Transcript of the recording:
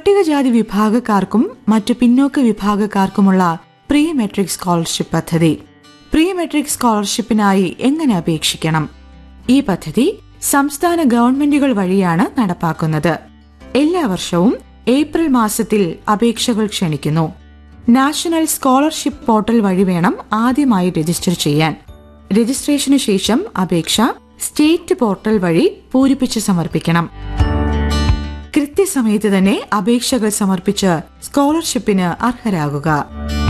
പട്ടികജാതി വിഭാഗക്കാർക്കും മറ്റു പിന്നോക്ക വിഭാഗക്കാർക്കുമുള്ള പ്രീ മെട്രിക് സ്കോളർഷിപ്പ് പദ്ധതി പ്രീ മെട്രിക് സ്കോളർഷിപ്പിനായി എങ്ങനെ അപേക്ഷിക്കണം ഈ പദ്ധതി സംസ്ഥാന ഗവൺമെന്റുകൾ വഴിയാണ് നടപ്പാക്കുന്നത് എല്ലാ വർഷവും ഏപ്രിൽ മാസത്തിൽ അപേക്ഷകൾ ക്ഷണിക്കുന്നു നാഷണൽ സ്കോളർഷിപ്പ് പോർട്ടൽ വഴി വേണം ആദ്യമായി രജിസ്റ്റർ ചെയ്യാൻ രജിസ്ട്രേഷനു ശേഷം അപേക്ഷ സ്റ്റേറ്റ് പോർട്ടൽ വഴി പൂരിപ്പിച്ച് സമർപ്പിക്കണം കൃത്യസമയത്ത് തന്നെ അപേക്ഷകൾ സമർപ്പിച്ച് സ്കോളർഷിപ്പിന് അർഹരാകുക